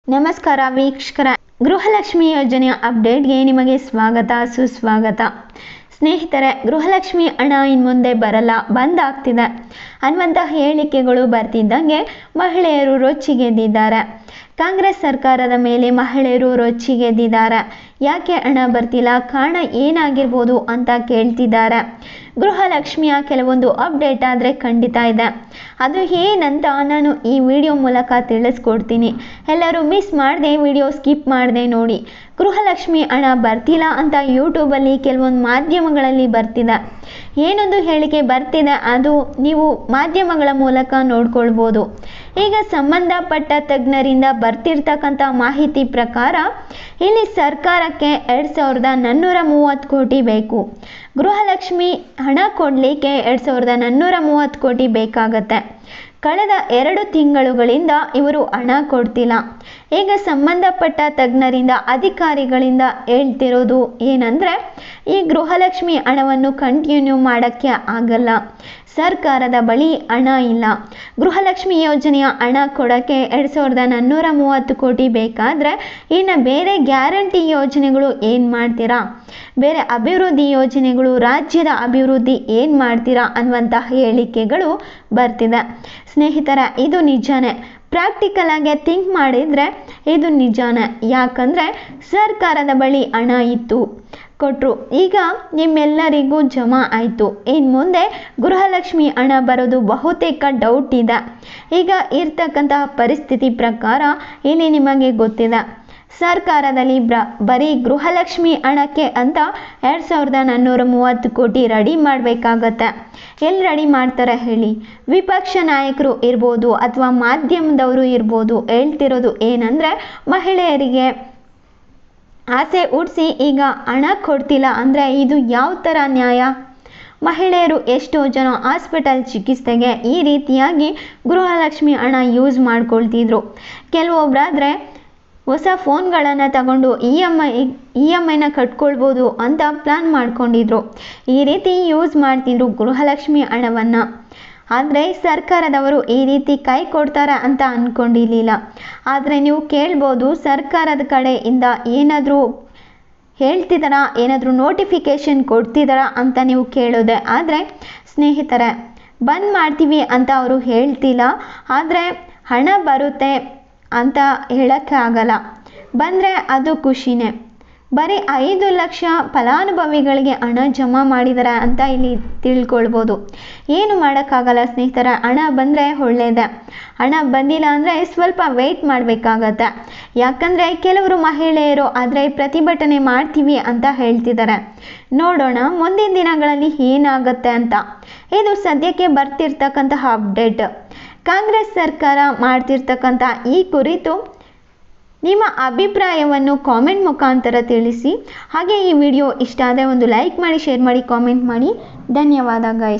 ನಮಸ್ಕಾರ ವೀಕ್ಷಕರ ಗೃಹಲಕ್ಷ್ಮಿ ಯೋಜನೆಯ ಅಪ್ಡೇಟ್ಗೆ ನಿಮಗೆ ಸ್ವಾಗತ ಸುಸ್ವಾಗತ ಸ್ನೇಹಿತರೆ ಗೃಹಲಕ್ಷ್ಮಿ ಹಣ ಇನ್ನು ಮುಂದೆ ಬರಲ್ಲ ಬಂದ್ ಆಗ್ತಿದೆ ಅನ್ನುವಂಥ ಹೇಳಿಕೆಗಳು ಬರ್ತಿದ್ದಂಗೆ ಮಹಿಳೆಯರು ರೊಚ್ಚಿಗೆದ್ದಿದ್ದಾರೆ ಕಾಂಗ್ರೆಸ್ ಸರ್ಕಾರದ ಮೇಲೆ ಮಹಿಳೆಯರು ರೊಚ್ಚಿಗೆದ್ದಿದ್ದಾರೆ ಯಾಕೆ ಹಣ ಬರ್ತಿಲ್ಲ ಕಾರಣ ಏನಾಗಿರ್ಬೋದು ಅಂತ ಕೇಳ್ತಿದ್ದಾರೆ ಗೃಹಲಕ್ಷ್ಮಿಯ ಕೆಲವೊಂದು ಅಪ್ಡೇಟ್ ಆದರೆ ಖಂಡಿತ ಇದೆ ಅದು ಏನಂತ ನಾನು ಈ ವಿಡಿಯೋ ಮೂಲಕ ತಿಳಿಸ್ಕೊಡ್ತೀನಿ ಎಲ್ಲರೂ ಮಿಸ್ ಮಾಡದೆ ವಿಡಿಯೋ ಸ್ಕಿಪ್ ಮಾಡದೆ ನೋಡಿ ಗೃಹಲಕ್ಷ್ಮಿ ಹಣ ಬರ್ತಿಲ್ಲ ಅಂತ ಯೂಟ್ಯೂಬಲ್ಲಿ ಕೆಲವೊಂದು ಮಾಧ್ಯಮಗಳಲ್ಲಿ ಬರ್ತಿದೆ ಏನೊಂದು ಹೇಳಿಕೆ ಬರ್ತಿದೆ ಅದು ನೀವು ಮಾಧ್ಯಮಗಳ ಮೂಲಕ ನೋಡ್ಕೊಳ್ಬೋದು ಈಗ ಸಂಬಂಧಪಟ್ಟ ತಜ್ಞರಿಂದ ಬರ್ತಿರ್ತಕ್ಕಂಥ ಮಾಹಿತಿ ಪ್ರಕಾರ ಇಲ್ಲಿ ಸರ್ಕಾರಕ್ಕೆ ಎರಡು ಸಾವಿರದ ನಾನ್ನೂರ ಮೂವತ್ತು ಕೋಟಿ ಬೇಕು ಗೃಹಲಕ್ಷ್ಮಿ ಹಣ ಕೊಡಲಿಕ್ಕೆ ಎರಡು ಸಾವಿರದ ನಾನ್ನೂರ ಮೂವತ್ತು ಕೋಟಿ ಬೇಕಾಗತ್ತೆ ಕಳೆದ ಎರಡು ತಿಂಗಳುಗಳಿಂದ ಇವರು ಹಣ ಕೊಡ್ತಿಲ್ಲ ಈಗ ಸಂಬಂಧಪಟ್ಟ ತಜ್ಞರಿಂದ ಅಧಿಕಾರಿಗಳಿಂದ ಹೇಳ್ತಿರೋದು ಏನಂದರೆ ಈ ಗೃಹಲಕ್ಷ್ಮಿ ಹಣವನ್ನು ಕಂಟಿನ್ಯೂ ಮಾಡೋಕ್ಕೆ ಆಗಲ್ಲ ಸರ್ಕಾರದ ಬಳಿ ಹಣ ಇಲ್ಲ ಗೃಹಲಕ್ಷ್ಮಿ ಯೋಜನೆಯ ಹಣ ಕೊಡೋಕ್ಕೆ ಎರಡು ಸಾವಿರದ ನಾನ್ನೂರ ಮೂವತ್ತು ಕೋಟಿ ಬೇಕಾದರೆ ಇನ್ನು ಬೇರೆ ಗ್ಯಾರಂಟಿ ಯೋಜನೆಗಳು ಏನು ಮಾಡ್ತೀರಾ ಬೇರೆ ಅಭಿವೃದ್ಧಿ ಯೋಜನೆಗಳು ರಾಜ್ಯದ ಅಭಿವೃದ್ಧಿ ಏನು ಮಾಡ್ತೀರಾ ಅನ್ನುವಂತಹ ಹೇಳಿಕೆಗಳು ಬರ್ತಿದೆ ಸ್ನೇಹಿತರ ಇದು ನಿಜಾನೇ ಪ್ರಾಕ್ಟಿಕಲ್ ಆಗಿ ಥಿಂಕ್ ಮಾಡಿದರೆ ಇದು ನಿಜಾನೇ ಯಾಕಂದರೆ ಸರ್ಕಾರದ ಬಳಿ ಹಣ ಇತ್ತು ಕೊಟ್ಟರು ಈಗ ನಿಮ್ಮೆಲ್ಲರಿಗೂ ಜಮಾ ಆಯಿತು ಇನ್ನು ಮುಂದೆ ಗೃಹಲಕ್ಷ್ಮಿ ಹಣ ಬರೋದು ಬಹುತೇಕ ಡೌಟ್ ಇದೆ ಈಗ ಇರ್ತಕ್ಕಂತಹ ಪರಿಸ್ಥಿತಿ ಪ್ರಕಾರ ಇಲ್ಲಿ ನಿಮಗೆ ಗೊತ್ತಿದೆ ಸರ್ಕಾರದಲ್ಲಿ ಬ್ರ ಬರೀ ಗೃಹಲಕ್ಷ್ಮಿ ಹಣಕ್ಕೆ ಅಂತ ಎರಡು ಸಾವಿರದ ನಾನ್ನೂರ ಮೂವತ್ತು ಕೋಟಿ ರೆಡಿ ಮಾಡಬೇಕಾಗತ್ತೆ ಎಲ್ಲಿ ರೆಡಿ ಮಾಡ್ತಾರೆ ಹೇಳಿ ವಿಪಕ್ಷ ನಾಯಕರು ಇರ್ಬೋದು ಅಥವಾ ಮಾಧ್ಯಮದವರು ಇರ್ಬೋದು ಹೇಳ್ತಿರೋದು ಏನಂದರೆ ಮಹಿಳೆಯರಿಗೆ ಆಸೆ ಹುಟ್ಟಿಸಿ ಈಗ ಹಣ ಕೊಡ್ತಿಲ್ಲ ಅಂದರೆ ಇದು ಯಾವ ಥರ ನ್ಯಾಯ ಮಹಿಳೆಯರು ಎಷ್ಟೋ ಜನ ಹಾಸ್ಪಿಟಲ್ ಚಿಕಿತ್ಸೆಗೆ ಈ ರೀತಿಯಾಗಿ ಗೃಹಲಕ್ಷ್ಮಿ ಹಣ ಯೂಸ್ ಮಾಡ್ಕೊಳ್ತಿದ್ರು ಕೆಲವೊಬ್ಬರಾದರೆ ಹೊಸ ಫೋನ್ಗಳನ್ನು ತಗೊಂಡು E M I E M ಐನ ಕಟ್ಕೊಳ್ಬೋದು ಅಂತ ಪ್ಲ್ಯಾನ್ ಮಾಡ್ಕೊಂಡಿದ್ರು ಈ ರೀತಿ ಯೂಸ್ ಮಾಡ್ತಿದ್ರು ಗೃಹಲಕ್ಷ್ಮಿ ಹಣವನ್ನು ಆದರೆ ಸರ್ಕಾರದವರು ಈ ರೀತಿ ಕೈ ಕೊಡ್ತಾರೆ ಅಂತ ಅಂದ್ಕೊಂಡಿರಲಿಲ್ಲ ಆದರೆ ನೀವು ಕೇಳ್ಬೋದು ಸರ್ಕಾರದ ಕಡೆಯಿಂದ ಏನಾದರೂ ಹೇಳ್ತಿದ್ದಾರಾ ಏನಾದರೂ ನೋಟಿಫಿಕೇಷನ್ ಕೊಡ್ತಿದ್ದಾರಾ ಅಂತ ನೀವು ಕೇಳೋದೆ ಆದರೆ ಸ್ನೇಹಿತರೆ ಬಂದ್ ಮಾಡ್ತೀವಿ ಅಂತ ಅವರು ಹೇಳ್ತಿಲ್ಲ ಆದರೆ ಹಣ ಬರುತ್ತೆ ಅಂತ ಹೇಳೋಕ್ಕೆ ಆಗಲ್ಲ ಬಂದರೆ ಅದು ಖುಷಿನೇ ಬರೀ ಐದು ಲಕ್ಷ ಫಲಾನುಭವಿಗಳಿಗೆ ಹಣ ಜಮಾ ಮಾಡಿದ್ದಾರೆ ಅಂತ ಇಲ್ಲಿ ತಿಳ್ಕೊಳ್ಬೋದು ಏನು ಮಾಡೋಕ್ಕಾಗಲ್ಲ ಸ್ನೇಹಿತರ ಹಣ ಬಂದರೆ ಒಳ್ಳೆಯದೇ ಹಣ ಬಂದಿಲ್ಲ ಅಂದರೆ ಸ್ವಲ್ಪ ವೆಯ್ಟ್ ಮಾಡಬೇಕಾಗತ್ತೆ ಯಾಕಂದರೆ ಕೆಲವರು ಮಹಿಳೆಯರು ಆದರೆ ಪ್ರತಿಭಟನೆ ಮಾಡ್ತೀವಿ ಅಂತ ಹೇಳ್ತಿದ್ದಾರೆ ನೋಡೋಣ ಮುಂದಿನ ದಿನಗಳಲ್ಲಿ ಏನಾಗುತ್ತೆ ಅಂತ ಇದು ಸದ್ಯಕ್ಕೆ ಬರ್ತಿರ್ತಕ್ಕಂತಹ ಅಪ್ಡೇಟ್ ಕಾಂಗ್ರೆಸ್ ಸರ್ಕಾರ ಮಾಡ್ತಿರ್ತಕ್ಕಂಥ ಈ ಕುರಿತು ನಿಮ್ಮ ಅಭಿಪ್ರಾಯವನ್ನು ಕಾಮೆಂಟ್ ಮುಖಾಂತರ ತಿಳಿಸಿ ಹಾಗೆ ಈ ವಿಡಿಯೋ ಇಷ್ಟ ಆದರೆ ಒಂದು ಲೈಕ್ ಮಾಡಿ ಶೇರ್ ಮಾಡಿ ಕಾಮೆಂಟ್ ಮಾಡಿ ಧನ್ಯವಾದ ಗೈಸ್